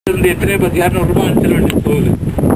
இருந்து எத்தனை பத்து இரநூறு ரூபாய் அனுப்பிட வேண்டிய கோவில்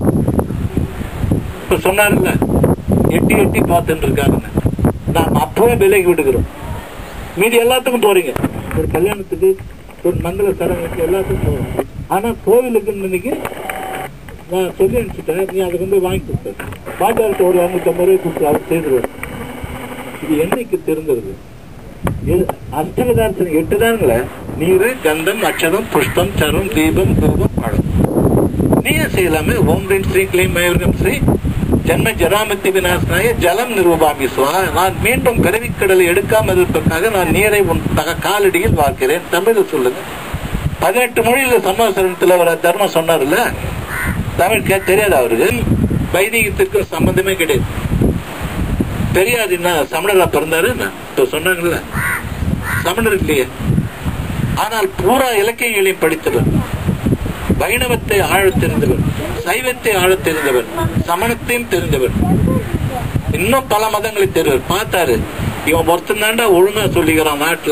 இப்ப சொன்னார்ல எட்டி எட்டி பார்த்துட்டு இருக்காருன்னு நாம் அப்பவே விலைக்கு விடுகிறோம் மீதி எல்லாத்துக்கும் போறீங்க ஒரு கல்யாணத்துக்கு ஒரு மங்கள சடங்குக்கு எல்லாத்துக்கும் போறோம் ஆனா கோவிலுக்கு இன்னைக்கு நான் சொல்லி அனுப்பிச்சிட்டேன் நீ அதை வந்து வாங்கி கொடுத்த பாட்டாளர்கிட்ட ஒரு இரநூத்தம்பது ரூபாய் கொடுத்து அவர் செய்திருவார் இது என்னைக்கு தெரிஞ்சது அஷ்டகதார்த்தம் எட்டு தானுங்களே நீரு கந்தம் அக்ஷதம் புஷ்பம் சரம் தீபம் தூபம் பழம் நீயே செய்யலாமே ஓம் ரீம் ஸ்ரீ கிளீம் மயூர்கம் ஸ்ரீ ஜன்ம ஜராமத்தி விநாசனாய ஜலம் நிரூபாமி சுவா நான் மீண்டும் பிறவிக்கடலை எடுக்காமல் இருப்பதற்காக நான் நீரை உன் தக காலடியில் பார்க்கிறேன் தமிழில் சொல்லுங்க பதினெட்டு மொழியில சமாசரணத்துல ஒரு தர்மம் சொன்னார்ல தமிழ் கே தெரியாது அவருக்கு வைதிகத்திற்கும் சம்பந்தமே கிடையாது தெரியாது என்ன சமணரா பிறந்தாரு என்ன? இப்ப சொன்னாங்கல்ல சமணர் இல்லையே ஆனால் பூரா இலக்கியங்களையும் படித்தவர் வைணவத்தை ஆழத் தெரிந்தவர் சைவத்தை ஆழத் தெரிந்தவர் சமணத்தையும் தெரிந்தவர் இன்னும் பல மதங்களை தெரிவர் பார்த்தாரு இவன் ஒருத்தன் தாண்டா ஒழுங்கா சொல்லிக்கிறான் நாட்டுல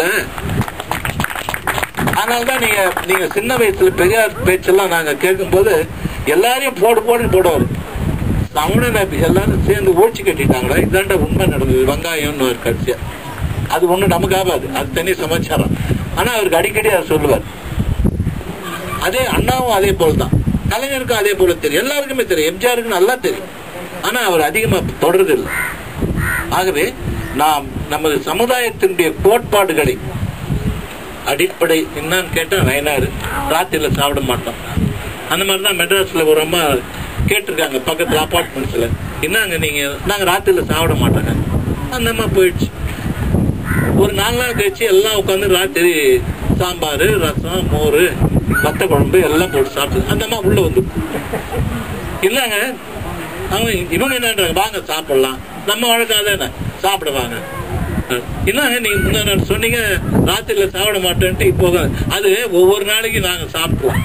அதனாலதான் நீங்க நீங்க சின்ன வயசுல பெரியார் பேச்செல்லாம் நாங்க கேட்கும்போது எல்லாரையும் போடு போடுன்னு போடுவாரு சமணனை எல்லாரும் சேர்ந்து ஓடிச்சு கட்டிட்டாங்களா இதாண்டா உண்மை நடந்தது வெங்காயம்னு ஒரு கட்சியா அது ஒண்ணு நமக்கு ஆகாது அது தனி சமாச்சாரம் ஆனா அவருக்கு அடிக்கடி அதை சொல்லுவார் அதே அண்ணாவும் அதே போலதான் கலைஞருக்கும் அதே போல தெரியும் எல்லாருக்குமே தெரியும் எம்ஜிஆருக்கு நல்லா தெரியும் ஆனா அவர் அதிகமா தொடர்றது இல்லை ஆகவே நாம் நமது சமுதாயத்தினுடைய கோட்பாடுகளை அடிப்படை என்னன்னு கேட்டா நயனாரு ராத்திரில சாப்பிட மாட்டோம் அந்த மாதிரி தான் மெட்ராஸ்ல ஒரு அம்மா கேட்டிருக்காங்க பக்கத்துல அபார்ட்மெண்ட்ஸ்ல என்னங்க நீங்க நாங்க ராத்திரில சாப்பிட மாட்டோங்க அந்த அம்மா போயிடுச்சு ஒரு நாலு நாள் கழிச்சு எல்லாம் உட்காந்து ராத்திரி சாம்பார் ரசம் மோர் வத்த குழம்பு எல்லாம் போட்டு சாப்பிட்டு அந்த அம்மா உள்ள வந்து இல்லைங்க அவங்க இவங்க என்னன்றாங்க வாங்க சாப்பிடலாம் நம்ம வழக்கம் அதானே சாப்பிட வாங்க என்னங்க நீங்க முந்தா நாள் சொன்னீங்க ராத்திரில சாப்பிட மாட்டேன்ட்டு இப்போ அது ஒவ்வொரு நாளைக்கு நாங்க சாப்பிடுவோம்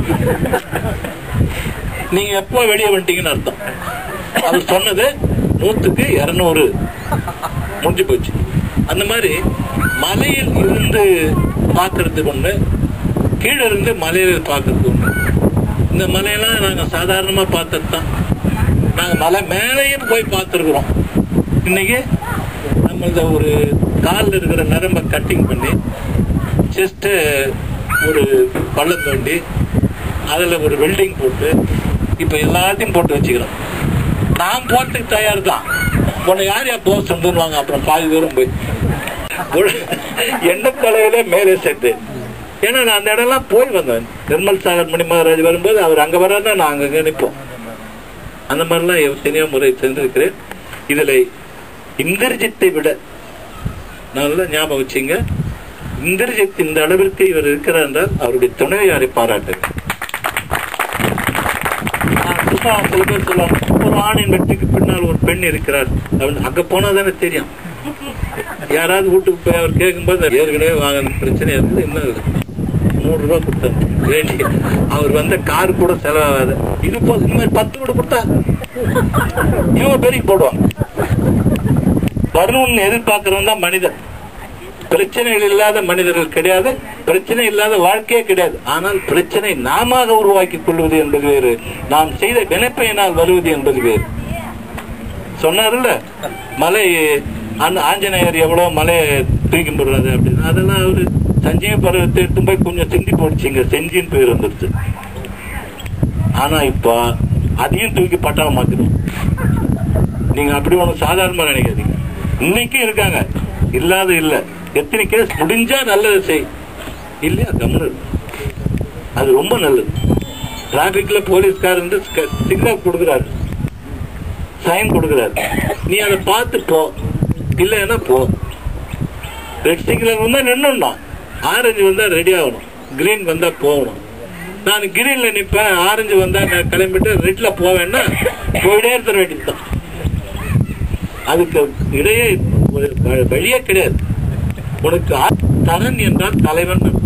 நீங்க எப்போ வெளியே வந்துட்டீங்கன்னு அர்த்தம் அவர் சொன்னது நூத்துக்கு இருநூறு முடிஞ்சு போச்சு அந்த மாதிரி மலையில் இருந்து பார்க்கறதுக்கு ஒண்ணு கீழே இருந்து மலையில பார்க்கறதுக்கு ஒண்ணு இந்த மலையெல்லாம் நாங்க சாதாரணமா பார்த்தது தான் நாங்க மலை மேலேயும் போய் பார்த்துருக்குறோம் இன்னைக்கு நம்ம இந்த ஒரு காலில் இருக்கிற நரம்பை கட்டிங் பண்ணி செஸ்ட்டு ஒரு பள்ளம் தோண்டி அதில் ஒரு வெல்டிங் போட்டு இப்போ எல்லாத்தையும் போட்டு வச்சுக்கிறோம் நான் போறதுக்கு தயார் தான் உன்னை யார் யார் போக சொல்லுவாங்க அப்புறம் பாதி தூரம் போய் எண்ணெய் தலையில மேலே சேர்த்து ஏன்னா நான் அந்த இடம்லாம் போய் வந்தேன் நிர்மல் சாகர் மணி மகாராஜ் வரும்போது அவர் அங்கே வராதா நான் அங்கங்கே நிற்போம் அந்த மாதிரிலாம் எத்தனையோ முறை சென்றிருக்கிறேன் இதில் இந்திரஜித்தை விட நல்லா ஞாபகம் வச்சுங்க இந்திரஜித் இந்த அளவிற்கு இவர் இருக்கிறார் என்றால் அவருடைய துணைவியாரை பாராட்டுங்க நான் சும்மா சில பேர் சொல்லுவாங்க ஒரு ஆணின் வெற்றிக்கு பின்னால் ஒரு பெண் இருக்கிறார் அப்படின்னு அங்க போனா தானே தெரியும் யாராவது வீட்டுக்கு போய் அவர் கேட்கும்போது ஏற்கனவே வாங்க பிரச்சனை இருக்குது என்ன நூறு ரூபாய் கொடுத்தாரு வேண்டி அவர் வந்த கார் கூட செலவாகாது இது போதும் இந்த மாதிரி பத்து கூட கொடுத்தா இவங்க பெருக்கி போடுவாங்க வரணும்னு எதிர்பார்க்கறவன் தான் மனிதன் பிரச்சனைகள் இல்லாத மனிதர்கள் கிடையாது பிரச்சனை இல்லாத வாழ்க்கையே கிடையாது ஆனால் பிரச்சனை நாம உருவாக்கி கொள்வது என்பது வேறு நாம் செய்த வினைப்பையினால் வருவது என்பது வேறு சொன்னார்ல மலை அந்த ஆஞ்சநேயர் எவ்வளவு மலையை தூக்கி போடுறது அப்படின்னு அதெல்லாம் அவரு சஞ்சீவ பருவத்தை எடுத்து போய் கொஞ்சம் சிந்தி போடுச்சிங்க செஞ்சின்னு பேர் வந்துருச்சு ஆனா இப்ப அதையும் தூக்கி பட்டாவை மாத்திடும் நீங்க அப்படி ஒண்ணு சாதாரணமா நினைக்காதீங்க இன்னைக்கும் இருக்காங்க இல்லாத இல்ல எத்தனை கேஸ் முடிஞ்சா நல்லது செய் இல்லையா கம்முனு அது ரொம்ப நல்லது டிராபிக்ல போலீஸ்கார் வந்து சிக்னல் கொடுக்குறாரு சைன் கொடுக்குறாரு நீ அதை பார்த்து போ இல்லைன்னா போ ரெட் சிக்னல் வந்தா நின்னுடணும் ஆரஞ்சு வந்தா ரெடி ஆகணும் கிரீன் வந்தா போகணும் நான் கிரீன்ல நிப்பேன் ஆரஞ்சு வந்தா நான் கிளம்பிட்டு ரெட்ல போவேன்னா போயிட்டே இருக்க வேண்டியதுதான் அதுக்கு இடையே ஒரு வ- வழியே கிடையாது உனக்கு ஆ- தரன் என்றால் தலைவன் அர்த்தம்.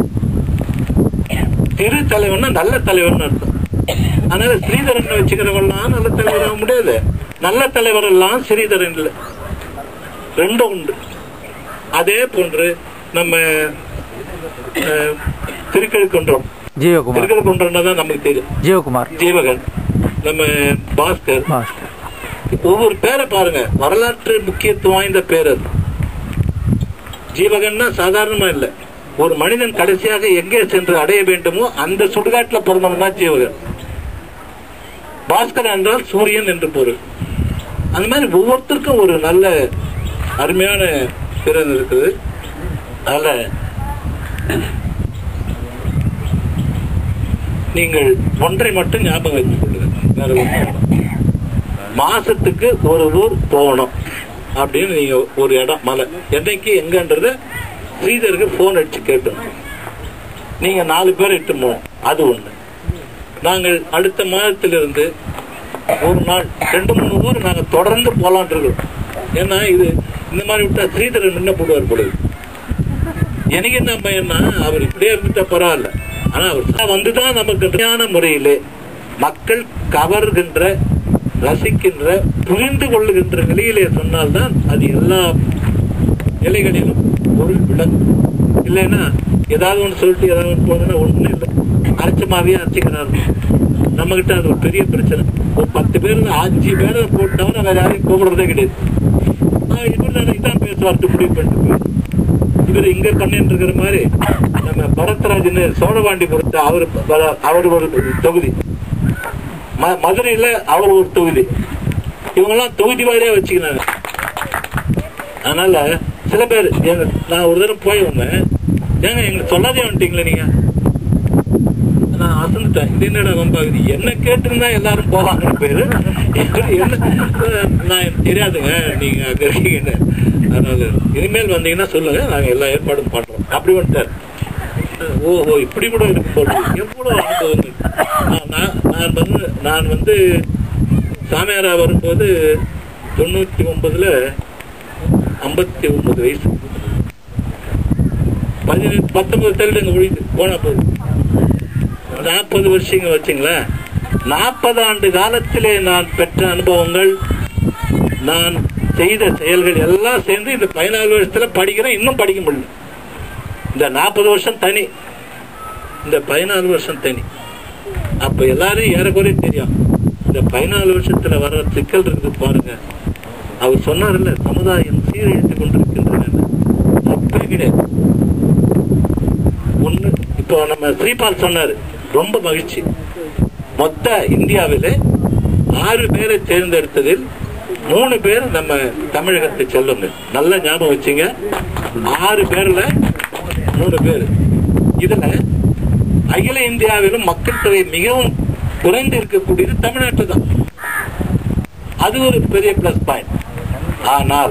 திரு தலைவன்னா நல்ல தலைவன் அர்த்தம் அதனால ஸ்ரீதரன் வச்சுக்கிறவெல்லாம் நல்ல தலைவர் ஆக முடியாது நல்ல தலைவர் எல்லாம் ஸ்ரீதரன் இல்லை ரெண்டும் உண்டு அதே போன்று நம்ம அஹ், திருக்கழுக்குன்றம் ஜீவகுமார் திருக்கழுக்குன்றம்னா தான் நமக்கு தெரியும் ஜீவகுமார் ஜீவகன் நம்ம பாஸ்கர் பாஸ்கர் ஒவ்வொரு பேரை பாருங்க வரலாற்று முக்கியத்துவம் வாய்ந்த பேர் அது ஜீவகன்னா சாதாரணமா இல்ல ஒரு மனிதன் கடைசியாக எங்கே சென்று அடைய வேண்டுமோ அந்த சுடுகாட்டுல பிறந்தவன் தான் ஜீவகன் பாஸ்கர் என்றால் சூரியன் என்று பொருள் அந்த மாதிரி ஒவ்வொருத்தருக்கும் ஒரு நல்ல அருமையான திறன் இருக்குது அதனால நீங்கள் ஒன்றை மட்டும் ஞாபகம் வச்சுக் கொள்ளுங்க வேற ஒண்ணும் வேண்டாம். மாசத்துக்கு ஒரு ஊர் போகணும் அப்படின்னு நீங்க ஒரு இடம் மலை என்னைக்கு எங்கன்றத ஸ்ரீதருக்கு போன் அடிச்சு கேட்டோம் நீங்க நாலு பேர் இட்டு போகணும் அது ஒண்ணு நாங்கள் அடுத்த மாதத்திலிருந்து ஒரு நாள் ரெண்டு மூணு ஊர் நாங்க தொடர்ந்து போலான் இருக்கோம் ஏன்னா இது இந்த மாதிரி விட்டா ஸ்ரீதரன் முன்ன போடுவார் பொழுது எனக்கு என்ன பையன்னா அவர் இப்படியே இருந்துட்டா பரவாயில்ல ஆனா அவர் வந்துதான் நமக்கு சரியான முறையிலே மக்கள் கவர்கின்ற ரசிக்கின்ற புரிந்து கொள்ளுகின்ற நிலையிலே சொன்னால்தான் அது எல்லா நிலைகளிலும் பொருள் விளங்கும் இல்லைன்னா ஏதாவது ஒன்று சொல்லிட்டு ஏதாவது ஒன்று போதுன்னா ஒண்ணும் இல்லை அரைச்சமாவே அரைச்சிக்கிறாரு நம்ம கிட்ட அது ஒரு பெரிய பிரச்சனை ஒரு பத்து பேர் அஞ்சு பேரை போட்டவன வேற யாரையும் கூப்பிடுறதே கிடையாது ஆஹ் இவர் நாளைக்கு தான் பேசுவார்த்து முடிவு பண்ணிட்டு போயிரு. இவர் இங்க பண்ணிட்டு இருக்கிற மாதிரி நம்ம பரத்ராஜன் சோழபாண்டிபுரத்து அவர் அவர் ஒரு தொகுதி ம- மதுரையில அவர் ஒரு தொகுதி இவங்கெல்லாம் தொகுதி வாரியா வச்சுக்கினாங்க அதனால சில பேர் எங்க- நான் ஒரு தடவை போய் வந்தேன் ஏங்க எங்களுக்கு சொல்லாதே வந்துட்டீங்களே நீங்க நான் அசந்துட்டேன் இது என்னடா வம்பாகுது என்ன கேட்டிருந்தா எல்லாரும் போவாங்க பேரு என்ன நான் எனக்கு தெரியாதுங்க நீங்க அங்க இருக்கீங்கன்னு அதனால இனிமேல் வந்தீங்கன்னா சொல்லுங்க நாங்க எல்லா ஏற்பாடும் பண்றோம் அப்படி வந்துட்டார் ஓ ஓ இப்படி கூட இருக்கு போல எவ்வளவு அனுபவம் இருக்கு. நான் நான் நான் வந்து நான் வந்து சாமியாரா வரும்போது தொண்ணூத்தி ஒன்பதுல ஐம்பத்தி ஒன்பது வயசு பதினெட்டு பத்தொன்பது தள்ளிடுங்க ஒழிது போனா போதும் நாற்பது வருஷங்க வச்சுங்களேன் நாற்பது ஆண்டு காலத்திலே நான் பெற்ற அனுபவங்கள் நான் செய்த செயல்கள் எல்லாம் சேர்ந்து இந்த பதினாலு வருஷத்துல படிக்கிறேன் இன்னும் படிக்க முடியல இந்த நாற்பது வருஷம் தனி இந்த பதினாலு வருஷம் தனி அப்ப எல்லாரும் ஏறக்குறைய தெரியும் இந்த பதினாலு வருஷத்துல வர்ற சிக்கல் இருக்குது பாருங்க அவர் சொன்னார்ல சமுதாயம் சீரழித்து கொண்டிருக்கின்றன அப்பே கிடையாது ஒண்ணு இப்போ நம்ம ஸ்ரீபால் சொன்னாரு ரொம்ப மகிழ்ச்சி மொத்த இந்தியாவிலே ஆறு பேரை தேர்ந்தெடுத்ததில் மூணு பேர் நம்ம தமிழகத்தை செல்லுங்க நல்ல ஞாபகம் வச்சுங்க ஆறு பேர்ல மூணு பேர் இதுல அகில இந்தியாவிலும் மக்கள் தொகை மிகவும் குறைந்து இருக்கக்கூடியது தமிழ்நாட்டு தான் அது ஒரு பெரிய பிளஸ் பாயிண்ட் ஆனால்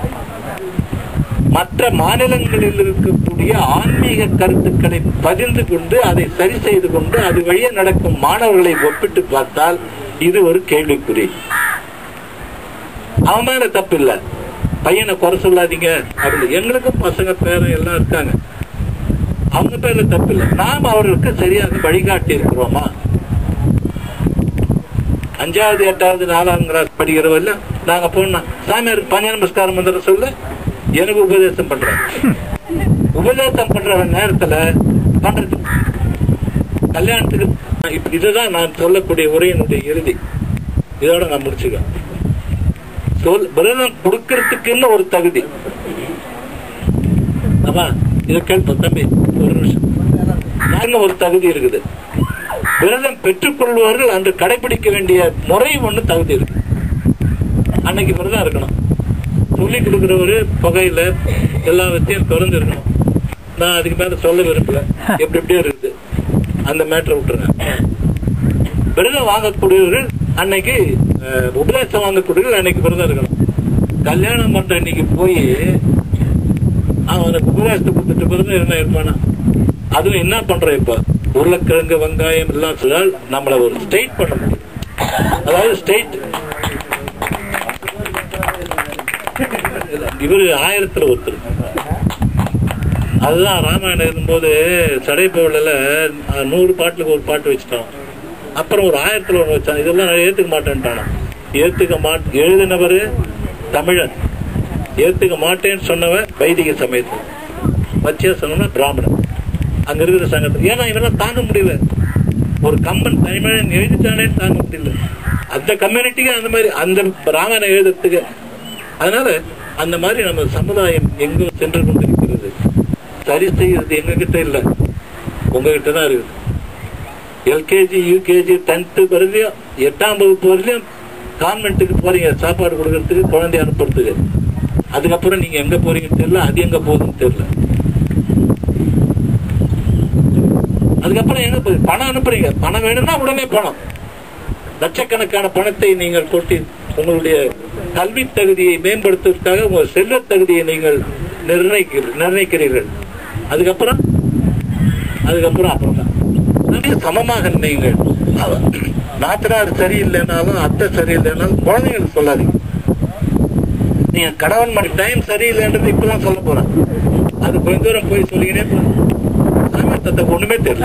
மற்ற மாநிலங்களில் இருக்கக்கூடிய ஆன்மீக கருத்துக்களை பதிந்து கொண்டு அதை சரி செய்து கொண்டு அது வழியே நடக்கும் மாணவர்களை ஒப்பிட்டு பார்த்தால் இது ஒரு கேள்விக்குறி அவன் மேல தப்பு இல்ல பையனை குறை சொல்லாதீங்க அப்படின்னு எங்களுக்கும் பசங்க பேரன் எல்லாம் இருக்காங்க அவங்க பேர்ல தப்பு இல்லை நாம் அவர்களுக்கு சரியாக வழிகாட்டி இருக்கிறோமா அஞ்சாவது எட்டாவது நாலாம் கிளாஸ் படிக்கிறவல்ல நாங்க போனோம் சாமியார் பஞ்ச நமஸ்காரம் மந்திரம் சொல்ல எனக்கு உபதேசம் பண்றேன் உபதேசம் பண்ற நேரத்துல பண்றது கல்யாணத்துக்கு இப்ப இதுதான் நான் சொல்லக்கூடிய உரையினுடைய இறுதி இதோட நான் முடிச்சுக்கிறேன் சொல் விரதம் கொடுக்கறதுக்குன்னு ஒரு தகுதி ஆமா இதை கேட்போம் தம்பி ஒரு நிமிஷம் நாங்க ஒரு தகுதி இருக்குது விரதம் பெற்றுக்கொள்பவர்கள் அன்று கடைபிடிக்க வேண்டிய முறை ஒண்ணு தகுதி இருக்கு அன்னைக்கு விரதம் இருக்கணும் சொல்லி கொடுக்கிறவரு புகையில எல்லா விஷயம் திறந்து இருக்கணும் நான் அதுக்கு மேல சொல்ல விரும்பல எப்படி எப்படியே இருக்குது அந்த மேட்டரை விட்டுருங்க விரதம் வாங்கக்கூடியவர்கள் அன்னைக்கு அஹ், உபதேசம் வாங்கக்கூடியவர்கள் அன்னைக்கு விரதம் இருக்கணும் கல்யாணம் பண்ற இன்னைக்கு போய் அவனுக்கு உபதேசத்தை கொடுத்துட்டு விரதம் இருந்தா இருப்பானா அதுவும் என்ன பண்றோம் இப்ப உருளைக்கிழங்கு வெங்காயம் எல்லாம் சொன்னால் நம்மள ஒரு ஸ்டேட் பண்ண முடியும் அதாவது ஸ்டேட் இவரு ஆயிரத்துல ஒருத்தர் அதுதான் ராமாயணம் எழுதும்போது சடைப்பவளில் நூறு பாட்டுக்கு ஒரு பாட்டு வச்சுட்டான் அப்புறம் ஒரு ஆயிரத்துல ஒன்று வச்சான் இதெல்லாம் நான் ஏத்துக்க மாட்டேன்ட்டானா ஏத்துக்க மாட் எழுதினவரு தமிழன் ஏத்துக்க மாட்டேன்னு சொன்னவன் வைதிக சமயத்தில் வச்சியா சொன்னா பிராமணன் அங்க இருக்கிற சங்கடம் ஏன்னா இவெல்லாம் தாங்க முடியல ஒரு கம்பன் தனிமனிதன் எழுதிட்டானே தாங்க முடியல அந்த கம்யூனிட்டிக்கு அந்த மாதிரி அந்த ராமாயணம் எழுதுறதுக்கு அதனால அந்த மாதிரி நம்ம சமுதாயம் எங்கோ சென்று கொண்டிருக்கிறது சரி செய்யறது எங்க கிட்ட இல்ல உங்ககிட்ட தான் இருக்குது எல்கேஜி யூகேஜி டென்த்து வரையிலையும் எட்டாம் வகுப்பு வரையிலையும் கான்வென்ட்டுக்கு போறீங்க சாப்பாடு கொடுக்கறதுக்கு குழந்தைய அனுப்புறதுக்கு அதுக்கப்புறம் நீங்க எங்க போறீங்கன்னு தெரியல அது எங்க போகுதுன்னு தெரியல அதுக்கப்புறம் எங்க போய் பணம் அனுப்புறீங்க பணம் வேணும்னா உடனே பணம் லட்சக்கணக்கான பணத்தை நீங்கள் கொட்டி உங்களுடைய கல்வி தகுதியை மேம்படுத்துவதற்காக உங்கள் செல்வ தகுதியை நீங்கள் நிர்ணயிக்க நிர்ணயிக்கிறீர்கள் அதுக்கப்புறம் அதுக்கப்புறம் அப்புறம் தான் நிறைய சமமாக நீங்கள் அவ- நாத்தனார் சரியில்லைனாலும் அத்தை சரியில்லைனாலும் குழந்தைங்களுக்கு சொல்லாதீங்க நீங்க கணவன் மணி டைம் சரியில்லைன்றது இப்பதான் சொல்ல போறேன் அது கொஞ்ச தூரம் போய் சொல்லிக்கினே போ. சாமி தத்தை ஒண்ணுமே தெரியல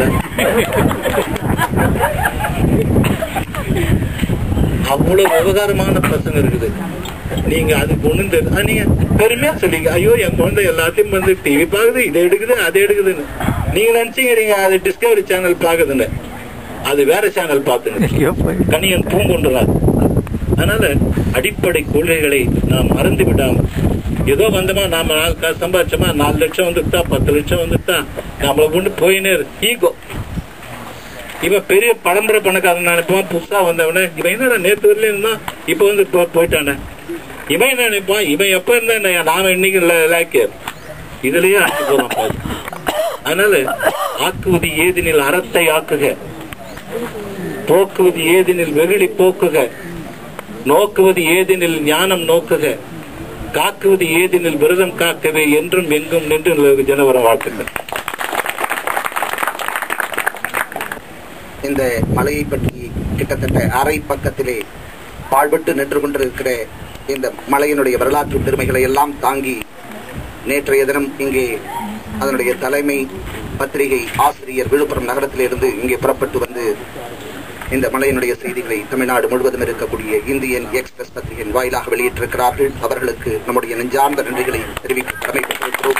அவ்வளவு விவகாரமான பசங்க இருக்குது நீங்க அதுக்கு ஒண்ணும் தெரியல ஆனா, நீங்க பெருமையா சொல்லிங்க ஐயோ என் குழந்தை எல்லாத்தையும் வந்து டிவி பாக்குது இதை எடுக்குது அதை எடுக்குதுன்னு நீங்க நினைச்சீங்க நீங்க அது டிஸ்கவரி சேனல் பாக்குதுன்னு அது வேற சேனல் பாத்துங்க கணியன் பூங்கொண்டுறாரு அதனால அடிப்படை கொள்கைகளை நாம் மறந்து விடாமல் ஏதோ வந்தோமா நாம நாலு காசு சம்பாதிச்சோமா நாலு லட்சம் வந்துட்டா பத்து லட்சம் வந்துட்டா நம்மளை கொண்டு போயினே ஈகோ இவன் பெரிய பரம்பரை பணக்காரன் நினைப்பான் புதுசா வந்தவன இவன் என்னடா நேத்து வரல இருந்தான் இப்ப வந்து போ- போயிட்டானே இவன் என்ன நினைப்பான் இவன் எப்ப இருந்தா என்ன, நாம இன்னைக்கு லேக்க இதுலயே அடிச்சு போறான் பாரு. அதனால ஆக்குவது ஏதினில் அறத்தை ஆக்குக போக்குவது ஏதினில் வெகுளி போக்குக நோக்குவது ஏதினில் ஞானம் நோக்குக காக்குவது ஏதினில் விரதம் காக்கவே என்றும் எங்கும் நின்று நிலவு ஜனவரம் வாழ்த்துக்கள் இந்த மலையை பற்றி கிட்டத்தட்ட அரை பக்கத்திலே பாழ்பட்டு நின்று கொண்டிருக்கிற இந்த மலையினுடைய வரலாற்று பெருமைகளை எல்லாம் தாங்கி நேற்றைய தினம் இங்கே அதனுடைய தலைமை பத்திரிகை ஆசிரியர் விழுப்புரம் நகரத்திலிருந்து இங்கே புறப்பட்டு வந்து இந்த மலையினுடைய செய்திகளை தமிழ்நாடு முழுவதும் இருக்கக்கூடிய இந்தியன் எக்ஸ்பிரஸ் பத்திரிகையின் வாயிலாக வெளியிட்டிருக்கிறார்கள் அவர்களுக்கு நம்முடைய நெஞ்சார்ந்த நன்றிகளை தெரிவிக்க கடமைப்பட்டிருக்கிறோம்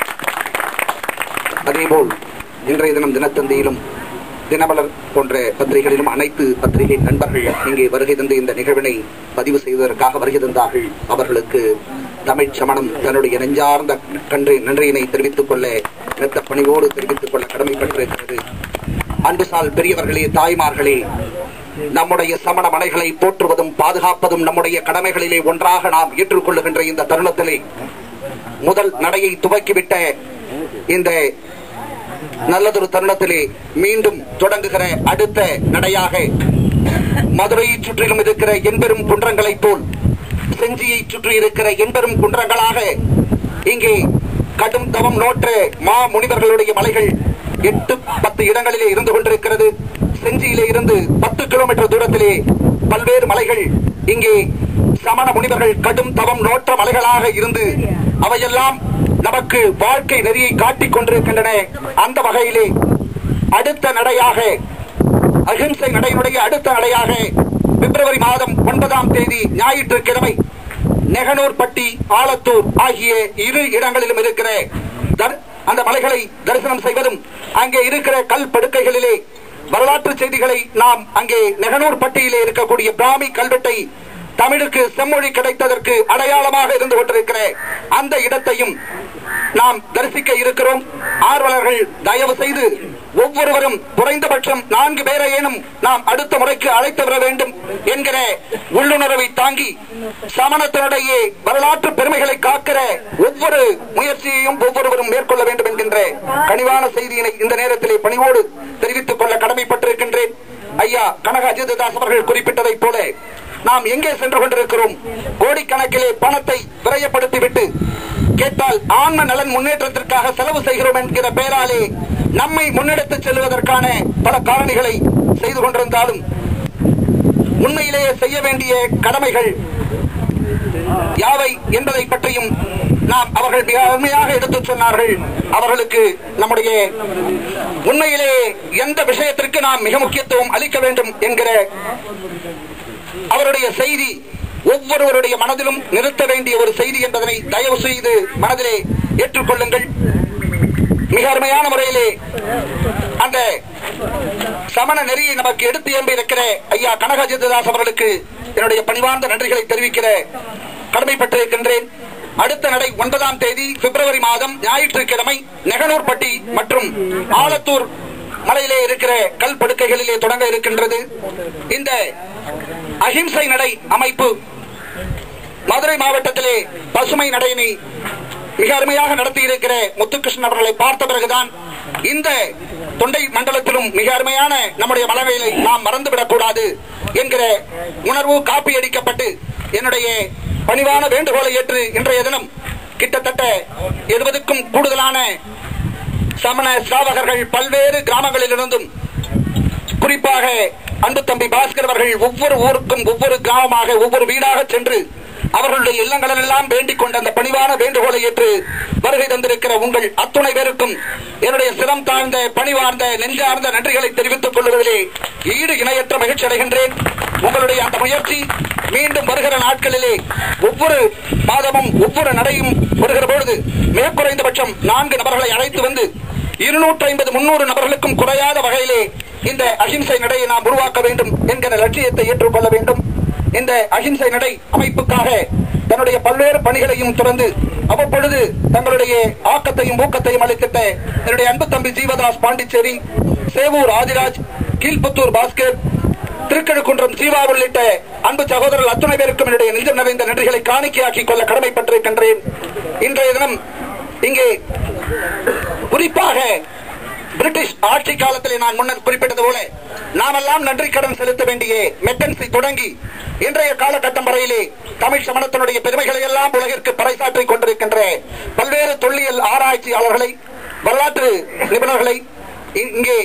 அதேபோல் இன்றைய தினம் தினத்தந்தியிலும் தினமலர் போன்ற பத்திரிகைகளிலும் அனைத்து பத்திரிகை நண்பர்கள் இங்கே வருகை தந்து இந்த நிகழ்வினை பதிவு செய்வதற்காக வருகை தந்தார்கள் அவர்களுக்கு தமிழ் சமணம் தன்னுடைய நெஞ்சார்ந்த கன்று நன்றியினை தெரிவித்துக் கொள்ள நிறுத்த பணிவோடு தெரிவித்துக் கொள்ள கடமைப்பட்டிருக்கிறது அன்புசால் பெரியவர்களே தாய்மார்களே நம்முடைய சமண மலைகளை போற்றுவதும் பாதுகாப்பதும் நம்முடைய கடமைகளிலே ஒன்றாக நாம் ஏற்றுக்கொள்ளுகின்ற இந்த தருணத்திலே முதல் நடையை துவக்கிவிட்ட இந்த நல்லதொரு தருணத்திலே மீண்டும் தொடங்குகிற அடுத்த நடையாக மதுரையை சுற்றிலும் இருக்கிற எண்பெரும் குன்றங்களைப் போல் செஞ்சியை சுற்றி இருக்கிற எண்பெரும் குன்றங்களாக இங்கே கடும் தவம் நோற்ற மா முனிவர்களுடைய மலைகள் எட்டு பத்து இடங்களிலே இருந்து கொண்டிருக்கிறது செஞ்சியிலே இருந்து பத்து கிலோமீட்டர் தூரத்திலே பல்வேறு மலைகள் இங்கே சமண முனிவர்கள் கடும் தவம் நோற்ற மலைகளாக இருந்து அவையெல்லாம் நமக்கு வாழ்க்கை நெறியை காட்டிக் கொண்டிருக்கின்றன அந்த வகையிலே அடுத்த நடையாக அகிம்சை நடையினுடைய அடுத்த நடையாக பிப்ரவரி மாதம் ஒன்பதாம் தேதி ஞாயிற்றுக்கிழமை நெகனூர்பட்டி ஆலத்தூர் ஆகிய இரு இடங்களிலும் இருக்கிற தர்- அந்த மலைகளை தரிசனம் செய்வதும் அங்கே இருக்கிற கல் படுக்கைகளிலே வரலாற்று செய்திகளை நாம் அங்கே நெகனூர் பட்டியிலே இருக்கக்கூடிய பிராமி கல்வெட்டை தமிழுக்கு செம்மொழி கிடைத்ததற்கு அடையாளமாக இருந்து கொண்டிருக்கிற அந்த இடத்தையும் நாம் தரிசிக்க இருக்கிறோம் ஆர்வலர்கள் தயவு செய்து ஒவ்வொருவரும் குறைந்தபட்சம் நான்கு பேரையேனும் நாம் அடுத்த முறைக்கு அழைத்து வர வேண்டும் என்கிற உள்ளுணர்வை தாங்கி சமணத்தினுடைய வரலாற்று பெருமைகளை காக்கிற ஒவ்வொரு முயற்சியையும் ஒவ்வொருவரும் மேற்கொள்ள வேண்டும் என்கின்ற கனிவான செய்தியினை இந்த நேரத்திலே பணிவோடு தெரிவித்துக் கொள்ள கடமைப்பட்டிருக்கின்றேன் ஐயா கனக அஜிததாஸ் அவர்கள் குறிப்பிட்டதைப் போல நாம் எங்கே சென்று கொண்டிருக்கிறோம் கோடிக்கணக்கிலே பணத்தை விரயப்படுத்திவிட்டு கேட்டால் ஆன்ம நலன் முன்னேற்றத்திற்காக செலவு செய்கிறோம் என்கிற பெயராலே நம்மை முன்னெடுத்துச் செல்வதற்கான பல காரணிகளை செய்து கொண்டிருந்தாலும் உண்மையிலேயே செய்ய வேண்டிய கடமைகள் யாவை என்பதை பற்றியும் நாம் அவர்கள் மிக அருமையாக எடுத்துச் சொன்னார்கள் அவர்களுக்கு நம்முடைய உண்மையிலே எந்த விஷயத்திற்கு நாம் மிக முக்கியத்துவம் அளிக்க வேண்டும் என்கிற அவருடைய செய்தி ஒவ்வொருவருடைய மனதிலும் நிறுத்த வேண்டிய ஒரு செய்தி என்பதனை தயவு செய்து மனதிலே ஏற்றுக்கொள்ளுங்கள் மிக அருமையான முறையிலே அந்த சமண நெறியை நமக்கு எடுத்து எம்பி இருக்கிற ஐயா கனகஜிதாஸ் அவர்களுக்கு என்னுடைய பணிவார்ந்த நன்றிகளை தெரிவிக்கிற கடமைப்பட்டிருக்கின்றேன் அடுத்த நடை ஒன்பதாம் தேதி பிப்ரவரி மாதம் ஞாயிற்றுக்கிழமை நெகனூர்பட்டி மற்றும் ஆலத்தூர் மலையிலே இருக்கிற கல் படுக்கைகளிலே தொடங்க இருக்கின்றது இந்த அஹிம்சை நடை அமைப்பு மதுரை மாவட்டத்திலே பசுமை நடையினை மிக அருமையாக நடத்தி இருக்கிற முத்துகிருஷ்ணன் அவர்களை பார்த்த பிறகுதான் இந்த தொண்டை மண்டலத்திலும் மிக அருமையான நம்முடைய மலவைகளை நாம் மறந்துவிடக் கூடாது என்கிற உணர்வு காப்பி அடிக்கப்பட்டு என்னுடைய பணிவான வேண்டுகோளை ஏற்று இன்றைய தினம் கிட்டத்தட்ட எழுபதுக்கும் கூடுதலான சமண ஸ்ராவகர்கள் பல்வேறு கிராமங்களிலிருந்தும் குறிப்பாக அன்பு தம்பி பாஸ்கர் அவர்கள் ஒவ்வொரு ஊருக்கும் ஒவ்வொரு கிராமமாக ஒவ்வொரு வீடாக சென்று அவர்களுடைய இல்லங்களெல்லாம் வேண்டிக் கொண்ட அந்த பணிவான வேண்டுகோளை ஏற்று வருகை தந்திருக்கிற உங்கள் அத்துணை பேருக்கும் என்னுடைய சிரம் தாழ்ந்த பணிவார்ந்த நெஞ்சார்ந்த நன்றிகளை தெரிவித்துக் கொள்வதிலே ஈடு இணையற்ற மகிழ்ச்சி அடைகின்றேன் உங்களுடைய அந்த முயற்சி மீண்டும் வருகிற நாட்களிலே ஒவ்வொரு மாதமும் ஒவ்வொரு நடையும் வருகிற பொழுது மிக குறைந்தபட்சம் நான்கு நபர்களை அழைத்து வந்து இருநூற்றி ஐம்பது முன்னூறு நபர்களுக்கும் குறையாத வகையிலே இந்த அஹிம்சை நடையை நாம் உருவாக்க வேண்டும் என்கிற லட்சியத்தை ஏற்றுக்கொள்ள வேண்டும் இந்த அஹிம்சை நடை அமைப்புக்காக தன்னுடைய பல்வேறு பணிகளையும் தொடர்ந்து அவ்வப்பொழுது தங்களுடைய ஆக்கத்தையும் ஊக்கத்தையும் அளித்திட்ட என்னுடைய அன்பு தம்பி ஜீவதாஸ் பாண்டிச்சேரி சேவூர் ஆதிராஜ் கீழ்புத்தூர் பாஸ்கர் திருக்கழுக்குன்றம் ஜீவா உள்ளிட்ட அன்பு சகோதரர்கள் அத்துணை பேருக்கும் என்னுடைய நெஞ்சம் நிறைந்த நன்றிகளை காணிக்கையாக்கிக் கொள்ள கடமைப்பட்டிருக்கின்றேன் இன்றைய தினம் இங்கே குறிப்பாக பிரிட்டிஷ் ஆட்சி காலத்திலே நான் முன்னர் குறிப்பிட்டது போல நாமெல்லாம் நன்றி கடன் செலுத்த வேண்டிய மெக்கன்சி தொடங்கி இன்றைய காலகட்டம் வரையிலே தமிழ் சமணத்தினுடைய பெருமைகளை எல்லாம் உலகிற்கு பறைசாற்றிக் கொண்டிருக்கின்ற பல்வேறு தொல்லியல் ஆராய்ச்சியாளர்களை வரலாற்று நிபுணர்களை இ- இங்கே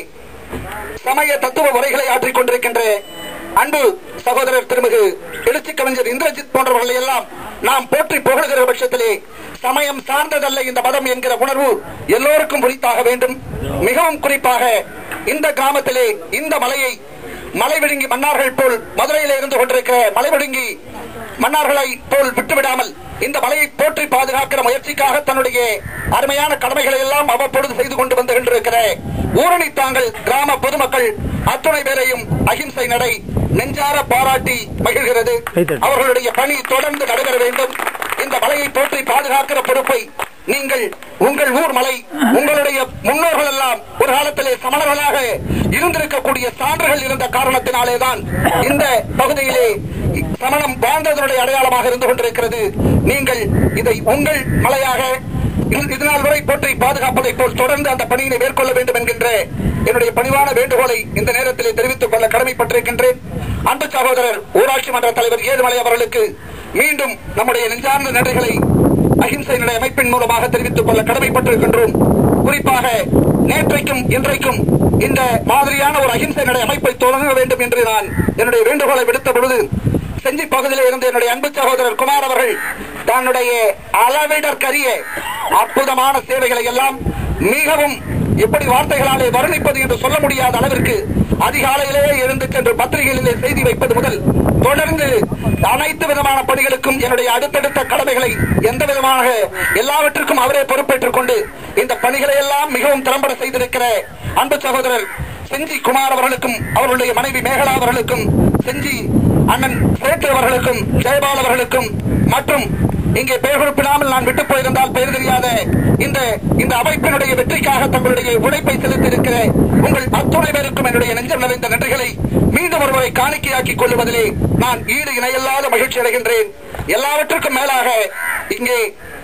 சமய தத்துவ உரைகளை ஆற்றிக் கொண்டிருக்கின்ற அன்பு சகோதரர் திருமிகு எழுச்சி கவிஞர் இந்திரஜித் போன்றவர்களை எல்லாம் நாம் போற்றி புகழ்கிற பட்சத்திலே சமயம் சார்ந்ததல்ல இந்த மதம் என்கிற உணர்வு எல்லோருக்கும் உரித்தாக வேண்டும் மிகவும் குறிப்பாக இந்த கிராமத்திலே இந்த மலையை மலை விழுங்கி மன்னார்கள் போல் மதுரையிலே இருந்து கொண்டிருக்கிற மலை விழுங்கி மன்னார்களை போல் விட்டுவிடாமல் இந்த மலையை போற்றி பாதுகாக்கிற முயற்சிக்காக தன்னுடைய அருமையான கடமைகளை எல்லாம் அவ்வப்பொழுது செய்து கொண்டு வந்து கொண்டிருக்கிற ஊரணி தாங்கள் கிராம பொதுமக்கள் அத்துணை பேரையும் அகிம்சை நடை நெஞ்சார பாராட்டி மகிழ்கிறது அவர்களுடைய பணி தொடர்ந்து நடைபெற வேண்டும் இந்த மலையை போற்றி பாதுகாக்கிற பொறுப்பை நீங்கள் உங்கள் ஊர் மலை உங்களுடைய முன்னோர்கள் எல்லாம் ஒரு காலத்திலே சமணர்களாக இருந்திருக்கக்கூடிய சான்றுகள் இருந்த காரணத்தினாலேதான் இந்த பகுதியிலே சமணம் வாழ்ந்ததனுடைய அடையாளமாக இருந்து கொண்டிருக்கிறது நீங்கள் இதை உங்கள் மலையாக இது- இதனால் வரை போற்றி பாதுகாப்பதை போல் தொடர்ந்து அந்த பணியினை மேற்கொள்ள வேண்டும் என்கின்ற என்னுடைய பணிவான வேண்டுகோளை இந்த நேரத்திலே தெரிவித்துக் கொள்ள கடமைப்பட்டிருக்கின்றேன் அன்பு சகோதரர் ஊராட்சி மன்ற தலைவர் ஏழுமலை அவர்களுக்கு மீண்டும் நம்முடைய நெஞ்சார்ந்த நன்றிகளை அகிம்சை நடை அமைப்பின் மூலமாக தெரிவித்துக் கொள்ள கடமைப்பட்டிருக்கின்றோம் குறிப்பாக நேற்றைக்கும் இன்றைக்கும் இந்த மாதிரியான ஒரு அகிம்சை நடை அமைப்பை தொடங்க வேண்டும் என்று நான் என்னுடைய வேண்டுகோளை விடுத்த பொழுது செஞ்சி பகுதியில் இருந்து என்னுடைய அன்பு சகோதரர் குமார் அவர்கள் தன்னுடைய அளவிடற்கரிய அற்புதமான சேவைகளை எல்லாம் மிகவும் எப்படி வார்த்தைகளாலே வர்ணிப்பது என்று சொல்ல முடியாத அளவிற்கு அதிகாலையிலேயே எழுந்து சென்று பத்திரிகைகளிலே செய்தி வைப்பது முதல் தொடர்ந்து அனைத்து விதமான பணிகளுக்கும் என்னுடைய அடுத்தடுத்த கடமைகளை எந்த விதமாக எல்லாவற்றுக்கும் அவரே பொறுப்பேற்றுக் கொண்டு இந்த பணிகளை எல்லாம் மிகவும் திறம்பட செய்திருக்கிற அன்பு சகோதரர் செஞ்சி குமார் அவர்களுக்கும் அவர்களுடைய மனைவி மேகலா அவர்களுக்கும் செஞ்சி அண்ணன் சேட்டு அவர்களுக்கும் ஜெயபால் அவர்களுக்கும் மற்றும் இங்கே பெயர் குறிப்பிடாமல் நான் விட்டு போயிருந்தால் பெயர் தெரியாத இந்த இந்த அமைப்பினுடைய வெற்றிக்காக தங்களுடைய உழைப்பை செலுத்தியிருக்கிற உங்கள் அத்துணை பேருக்கும் என்னுடைய நெஞ்சம் நிறைந்த நன்றிகளை மீண்டும் ஒருவரை காணிக்கையாக்கிக் கொள்வதிலே நான் ஈடு இணையில்லாத மகிழ்ச்சி அடைகின்றேன் எல்லாவற்றுக்கும் மேலாக இங்கே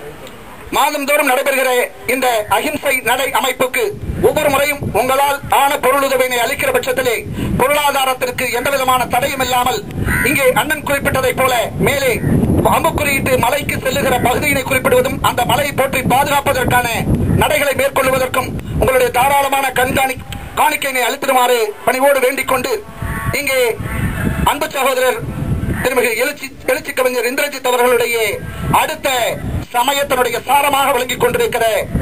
மாதந்தோறும் நடைபெறுகிற இந்த அகிம்சை நடை அமைப்புக்கு ஒவ்வொரு முறையும் உங்களால் ஆன பொருளுதவினை அளிக்கிற பட்சத்திலே பொருளாதாரத்திற்கு எந்த விதமான தடையும் இல்லாமல் இங்கே அண்ணன் குறிப்பிட்டதைப் போல மேலே அம்புக்குறியிட்டு மலைக்கு செல்லுகிற பகுதியினை குறிப்பிடுவதும் அந்த மலையை போற்றி பாதுகாப்பதற்கான நடைகளை மேற்கொள்வதற்கும் உங்களுடைய தாராளமான கண்காணி காணிக்கையினை அளித்திடுமாறு பணிவோடு வேண்டிக் கொண்டு இங்கே அன்பு சகோதரர் திருமிகு எழுச்சி எழுச்சி கவிஞர் இந்திரஜித் அவர்களுடைய அடுத்த சமயத்தினுடைய சாரமாக விளங்கிக் கொண்டிருக்கிற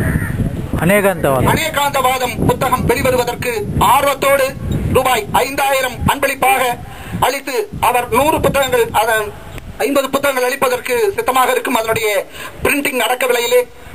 அநேகாந்தவாதம் அநேகாந்தவாதம் புத்தகம் வெளிவருவதற்கு ஆர்வத்தோடு ரூபாய் ஐந்தாயிரம் அன்பளிப்பாக அளித்து அவர் நூறு புத்தகங்கள் அதன் ஐம்பது புத்தகங்கள் அளிப்பதற்கு சித்தமாக இருக்கும் அதனுடைய பிரிண்டிங் அடக்க விலையிலே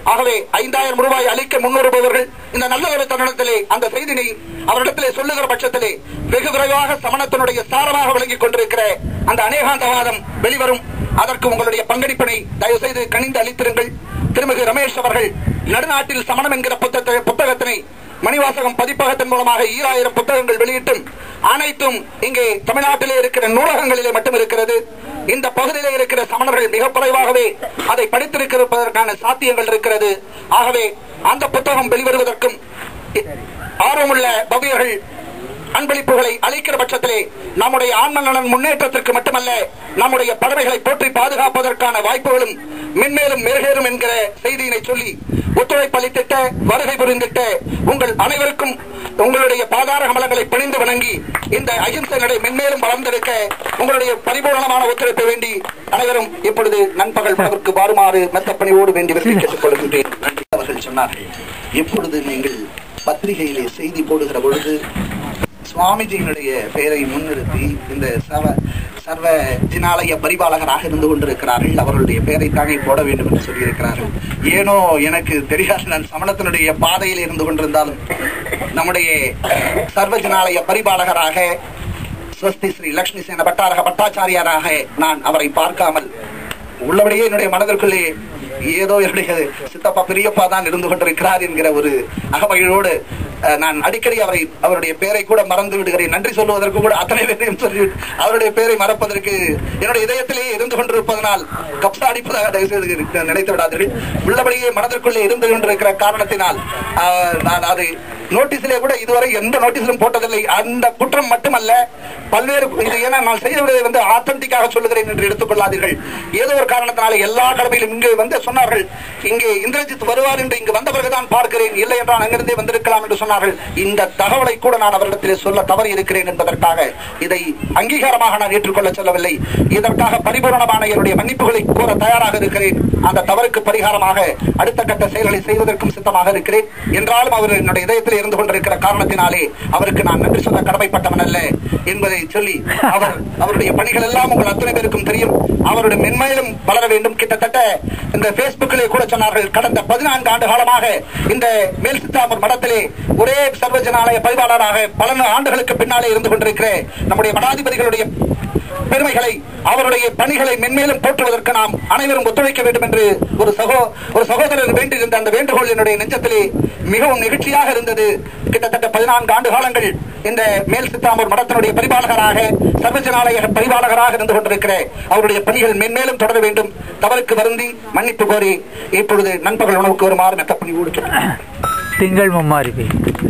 ஆகவே ஐந்தாயிரம் ரூபாய் அளிக்க முன்வருபவர்கள் இந்த நல்ல ஒரு தருணத்திலே அந்த செய்தினை அவரிடத்திலே சொல்லுகிற பட்சத்திலே வெகு விரைவாக சமணத்தினுடைய சாரமாக விளங்கிக் கொண்டிருக்கிற அந்த அநேகாந்தவாதம் வெளிவரும் அதற்கு உங்களுடைய பங்களிப்பினை தயவு செய்து கணிந்து அளித்திருங்கள் திருமிகு ரமேஷ் அவர்கள் நடுநாட்டில் சமணம் என்கிற புத்தகத்தை- புத்தகத்தினை மணிவாசகம் பதிப்பகத்தின் மூலமாக ஈராயிரம் புத்தகங்கள் வெளியிட்டும் அனைத்தும் இங்கே தமிழ்நாட்டிலே இருக்கிற நூலகங்களிலே மட்டும் இருக்கிறது இந்த பகுதியிலே இருக்கிற சமணர்கள் மிக குறைவாகவே அதை படித்திருக்கிறதற்கான சாத்தியங்கள் இருக்கிறது ஆகவே அந்த புத்தகம் வெளிவருவதற்கும் இ- ஆர்வமுள்ள பவ்யர்கள் அன்பளிப்புகளை அளிக்கிற பட்சத்திலே நம்முடைய ஆன்ம நலன் முன்னேற்றத்திற்கு மட்டுமல்ல நம்முடைய பறவைகளை போற்றி பாதுகாப்பதற்கான வாய்ப்புகளும் மென்மேலும் மெருகேறும் என்கிற செய்தியினை சொல்லி ஒத்துழைப்பு அளித்திட்ட வருகை புரிந்திட்ட உங்கள் அனைவருக்கும் உங்களுடைய பாதார கமலங்களை பணிந்து வணங்கி இந்த அகிம்சை நடை மென்மேலும் வளர்ந்தெடுக்க உங்களுடைய பரிபூரணமான ஒத்துழைப்பை வேண்டி அனைவரும் இப்பொழுது நண்பகல் உணவிற்கு வருமாறு மெத்த பணியோடு வேண்டி விரும்பி கேட்டுக் கொள்கின்றேன் நன்றி. அவர்கள் சொன்னார்கள் எப்பொழுது நீங்கள் பத்திரிகையிலே செய்தி போடுகிற பொழுது சுவாமிஜியினுடைய பெயரை முன்னிறுத்தி இந்த சவ சர்வ ஜினாலய பரிபாலகராக இருந்து கொண்டிருக்கிறார்கள் அவர்களுடைய பெயரை தானே போட வேண்டும் என்று சொல்லியிருக்கிறார்கள் ஏனோ எனக்கு தெரியாது நான் சமணத்தினுடைய பாதையில் இருந்து கொண்டிருந்தாலும் நம்முடைய சர்வ ஜினாலய பரிபாலகராக ஸ்வஸ்தி ஸ்ரீ லட்சுமி சேன பட்டாரக பட்டாச்சாரியாராக நான் அவரை பார்க்காமல் உள்ளபடியே என்னுடைய மனதிற்குள்ளே ஏதோ என்னுடைய சித்தப்பா பெரியப்பா தான் இருந்து கொண்டிருக்கிறார் என்கிற ஒரு அகமகிழோடு அஹ், நான் அடிக்கடி அவரை அவருடைய பெயரை கூட மறந்து விடுகிறேன் நன்றி சொல்லுவதற்கு கூட அத்தனை பேரையும் சொல்லி அவருடைய பெயரை மறப்பதற்கு என்னுடைய இதயத்திலேயே இருந்து கொண்டிருப்பதனால் கப்சா அடிப்பதாக தயவு செய்து இருக்க- நினைத்து விடாதீர்கள் உள்ளபடியே மனதிற்குள்ளே இருந்து கொண்டிருக்கிற காரணத்தினால் அஹ், நான் அதை நோட்டீஸிலே கூட இதுவரை எந்த நோட்டீஸிலும் போட்டதில்லை அந்த குற்றம் மட்டுமல்ல பல்வேறு இது ஏன்னா நான் செய்தவர்களை வந்து ஆத்தன்டிக்காக சொல்லுகிறேன் என்று எடுத்துக்கொள்ளாதீர்கள் ஏதோ ஒரு காரணத்தினால எல்லா கடமையிலும் இங்கே வந்து சொன்னார்கள் இங்கே இந்திரஜித் வருவார் என்று இங்கு வந்த பிறகுதான் பார்க்கிறேன் இல்லை என்றால் அங்கிருந்தே வந்திருக்கலாம் என்று சொன்னார்கள் இந்த தகவலை கூட நான் அவரிடத்திலே சொல்ல தவறி இருக்கிறேன் என்பதற்காக இதை அங்கீகாரமாக நான் ஏற்றுக்கொள்ள சொல்லவில்லை இதற்காக பரிபூரணமான என்னுடைய மன்னிப்புகளை கூற தயாராக இருக்கிறேன் அந்த தவறுக்கு பரிகாரமாக அடுத்த கட்ட செயல்களை செய்வதற்கும் சித்தமாக இருக்கிறேன் என்றாலும் அவர் என்னுடைய இதயத்தில் இருந்து கொண்டிருக்கிற காரணத்தினாலே அவருக்கு நான் நன்றி சொல்ல கடமைப்பட்டவன் அல்ல என்பதை சொல்லி அவர் அவருடைய பணிகள் எல்லாம் உங்கள் அத்தனை பேருக்கும் தெரியும் அவருடைய மென்மையிலும் வளர வேண்டும் கிட்டத்தட்ட இந்த பேஸ்புக்கிலே கூட சொன்னார்கள் கடந்த பதினான்கு ஆண்டு காலமாக இந்த மேல் சித்தாமூர் மடத்திலே ஒரே சர்வஜனாலய பதிவாளராக பல ஆண்டுகளுக்கு பின்னாலே இருந்து கொண்டிருக்கிற நம்முடைய மடாதிபதிகளுடைய பெருமைகளை அவருடைய பணிகளை மென்மேலும் போற்றுவதற்கு நாம் அனைவரும் ஒத்துழைக்க வேண்டும் என்று ஒரு சகோ ஒரு சகோதரர் வேண்டியிருந்த அந்த வேண்டுகோள் என்னுடைய நெஞ்சத்திலே மிகவும் நெகிழ்ச்சியாக இருந்தது கிட்டத்தட்ட பதினான்கு ஆண்டு காலங்கள் இந்த மேல் சித்தாமூர் மடத்தினுடைய பரிபாலகராக சர்வஜனாலய பரிபாலகராக இருந்து கொண்டிருக்கிற அவருடைய பணிகள் மென்மேலும் தொடர வேண்டும் தவறுக்கு வருந்தி மன்னிப்பு கோரி இப்பொழுது நண்பகல் உணவுக்கு வருமாறு மெத்தப்பணி ஊடுச்சு திங்கள் மும்மாரி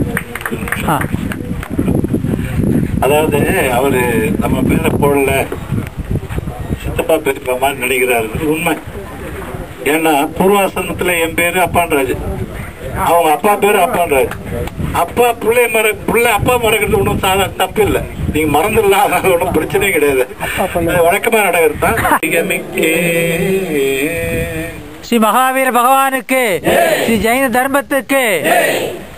ஆ அதாவது அவரு நம்ம பேரை போடல சித்தப்பா பெரியப்பா மாதிரி நடிக்கிறாரு இது உண்மை ஏன்னா பூர்வாசனத்துல என் பேரு அப்பான்ராஜ் அவங்க அப்பா பேரு அப்பான்ராஜ் அப்பா பிள்ளை மற பிள்ளை அப்பா மறக்கிறது ஒன்றும் சாதாரண தப்பு இல்லை நீங்க மறந்துடலாம் அதனால ஒன்றும் பிரச்சனையே கிடையாது அது வழக்கமா நடக்கிறது தான் மிகமிக்கே ஸ்ரீ மகாவீர பகவானுக்கு ஸ்ரீ ஜெயின தர்மத்துக்கு